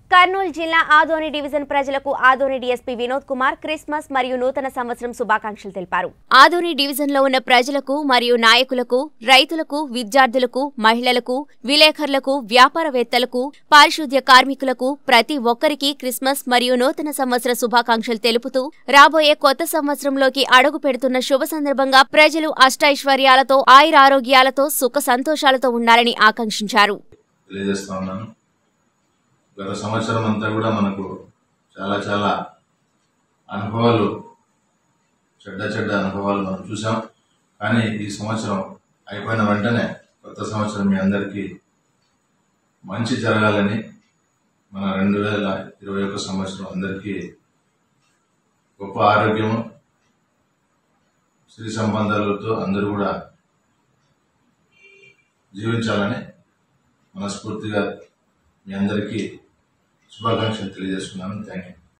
కర్నూలు జిల్లా ఆదోని డివిజన్ ప్రజలకు Adoni DSP Vinod Kumar Christmas మరియు నూతన సంవత్సరం శుభాకాంక్షలు తెలిపారు ఆదోని డివిజన్లో ఉన్న ప్రజలకు మరియు నాయకులకు రైతులకు విద్యార్థులకు మహిళలకు విలేకరులకు వ్యాపారవేత్తలకు పారిశుద్ధ్య కార్మికులకు ప్రతి ఒక్కరికి క్రిస్మస్ మరియు నూతన సంవత్సర శుభాకాంక్షలు తెలుపుతూ రాబోయే కొత్త సంవత్సరంలోకి అడుగు పెడుతున్న శుభ సందర్భంగా ప్రజలు అష్టైశ్వర్యాలతో ఆయురారోగ్యాలతో సుఖ సంతోషాలతో ఉండాలని ఆకాంక్షించారు తెలియజేస్తా ఉన్నాను గత సంవత్సరం అంతా కూడా మనకు చాలా చాలా అనుభవాలు చెడ్డ చెడ్డ అనుభవాలు మనం చూసాం కానీ ఈ సంవత్సరం అయిపోయిన వెంటనే కొత్త సంవత్సరం మీ అందరికీ మంచి జరగాలని మన రెండు వేల ఇరవై ఒక్క సంవత్సరం అందరికీ గొప్ప ఆరోగ్యము సిరి సంబంధాలతో అందరూ కూడా జీవించాలని మనస్ఫూర్తిగా మీ అందరికీ శుభాకాంక్షలు తెలియజేస్తున్నాను థ్యాంక్ యూ